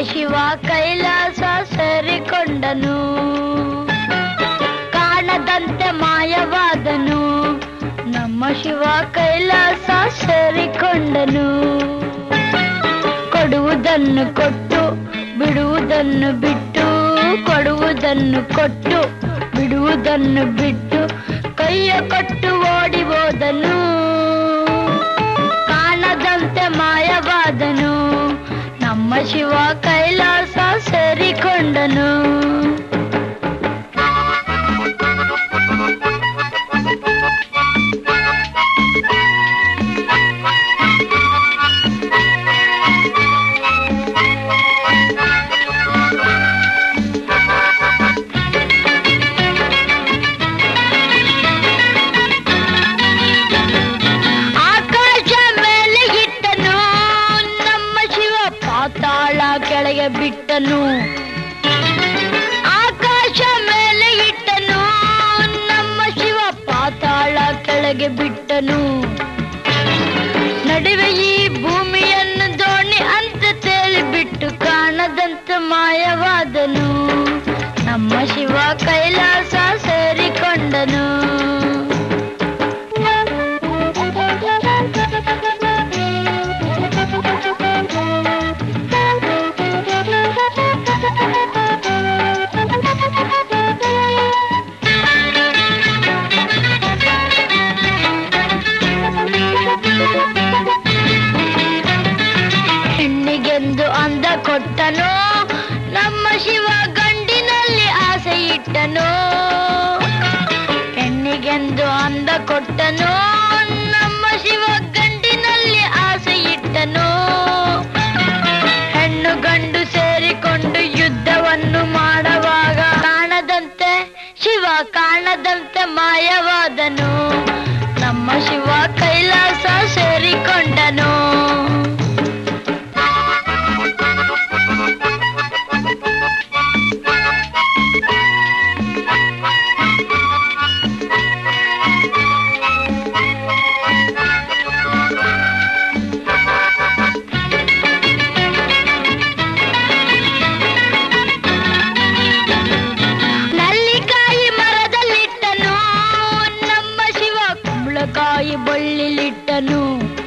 ಶಿವ ಕೈಲಾಸ ಸೇರಿಕೊಂಡನು ಕಾಣದಂತೆ ಮಾಯವಾದನು ನಮ್ಮ ಶಿವ ಕೈಲಾಸ ಸೇರಿಕೊಂಡನು ಕೊಡುವುದನ್ನು ಕೊಟ್ಟು ಬಿಡುವುದನ್ನು ಬಿಟ್ಟು ಕೊಡುವುದನ್ನು ಕೊಟ್ಟು ಬಿಡುವುದನ್ನು ಬಿಟ್ಟು ಕೈಯ ಕೊಟ್ಟು ಓಡಿ ಹೋದನು ಕಾಣದಂತೆ ಮಾಯವಾದನು ನಮ್ಮ ಶಿವ ಕೈಲಾಸ ಸೇರಿಕೊಂಡನು ಆಕಾಶ ಮೇಲೆ ಇಟ್ಟನು ನಮ್ಮ ಶಿವ ಪಾತಾಳ ಕೆಳಗೆ ಬಿಟ್ಟನು ಆಕಾಶ ಮೇಲೆ ಇಟ್ಟನು ನಮ್ಮ ಶಿವ ಪಾತಾಳ ಕೆಳಗೆ ಬಿಟ್ಟನು ನಡುವೆ ಈ ಭೂಮಿಯನ್ನು ದೋಣಿ ಅಂತ ತೇಲಿಬಿಟ್ಟು ಕಾಣದಂತೆ ಮಾಯವಾದನು ನಮ್ಮ ಶಿವ ಕೈಲಾಸ ಸೇರಿಕೊಂಡನು ಹೆಣ್ಣಿಗೆಂದು ಅಂದ ಕೊಟ್ಟನು ನಮ್ಮ ಶಿವ ಗಂಡಿನಲ್ಲಿ ಆಸೆ ಇಟ್ಟನು ಹೆಣ್ಣಿಗೆಂದು ಅಂದ ಕೊಟ್ಟನು ನಮ್ಮ ಶಿವ ಗಂಡಿನಲ್ಲಿ ಆಸೆ ಇಟ್ಟನು ಹೆಣ್ಣು ಗಂಡು ಸೇರಿಕೊಂಡು ಯುದ್ಧವನ್ನು ಮಾಡುವಾಗ ಕಾಣದಂತೆ ಶಿವ ಕಾಣದಂತೆ ಮಾಯವಾದನು ನಮ್ಮ ಶಿವ ಕೈಲಾಸ ಸೇರಿಕೊಂಡನು ನಲ್ಲಿಕಾಯಿ ಮರದಲ್ಲಿಟ್ಟನು ನಮ್ಮ ಶಿವ ಕುಂಬಳಕಾಯಿ ಬಳ್ಳಿಲಿಟ್ಟನು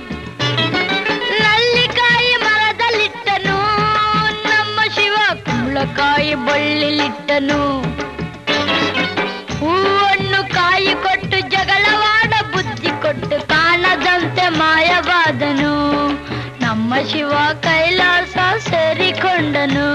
ನಲ್ಲಿಕಾಯಿ ಮರದಲ್ಲಿಟ್ಟನು ನಮ್ಮ ಶಿವ ಕುಂಬಳಕಾಯಿ ಬಳ್ಳಿಲಿಟ್ಟನು ಹೂವನ್ನು ಕಾಯಿ ಕೊಟ್ಟು ಜಗಳವಾಡ ಬುದ್ಧಿ ಕೊಟ್ಟು ಕಾಣದಂತೆ ಮಾಯವಾದನು ನಮ್ಮ ಶಿವ ಕೈಲಾಸ ಸೇರಿಕೊಂಡನು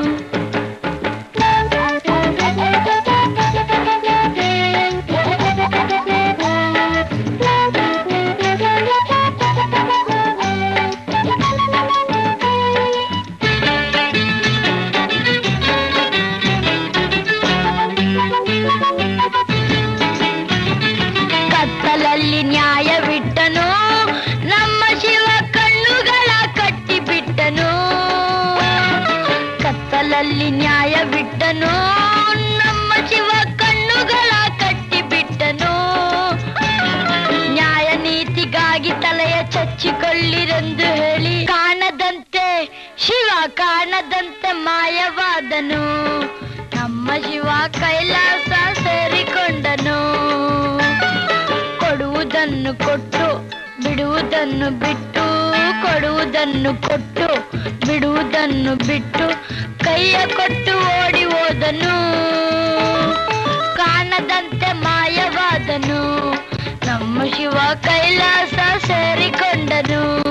ಕತ್ತಲಲ್ಲಿ ನ್ಯಾಯವಿಟ್ಟನು ನಮ್ಮ ಶಿವ ಕಣ್ಣುಗಳ ಕಟ್ಟಿಬಿಟ್ಟನು ಕತ್ತಲಲ್ಲಿ ನ್ಯಾಯವಿಟ್ಟನು ನಮ್ಮ ಶಿವ ಕಣ್ಣುಗಳ ಕಟ್ಟಿಬಿಟ್ಟನು ನ್ಯಾಯ ನೀತಿಗಾಗಿ ತಲೆಯ ಚಚ್ಚಿಕೊಳ್ಳಿರೆಂದು ಹೇಳಿ ಕಾಣದಂತೆ ಶಿವ ಕಾಣದಂತೆ ಮಾಯವಾದನು ನಮ್ಮ ಶಿವ ಕೈಲಾಸ ಸೇರಿಕೊಂಡನು ಕೊಡುವುದನ್ನು ಕೊಟ್ಟು ಬಿಡುವುದನ್ನು ಬಿಟ್ಟು ಕೊಡುವುದನ್ನು ಕೊಟ್ಟು ಬಿಡುವುದನ್ನು ಬಿಟ್ಟು ಕೈಯ ಕೊಟ್ಟು ಓಡಿ ಹೋದನು ಕಾಣದಂತೆ ಮಾಯವಾದನು ನಮ್ಮ ಶಿವ ಕೈಲಾಸ ಸೇರಿಕೊಂಡನು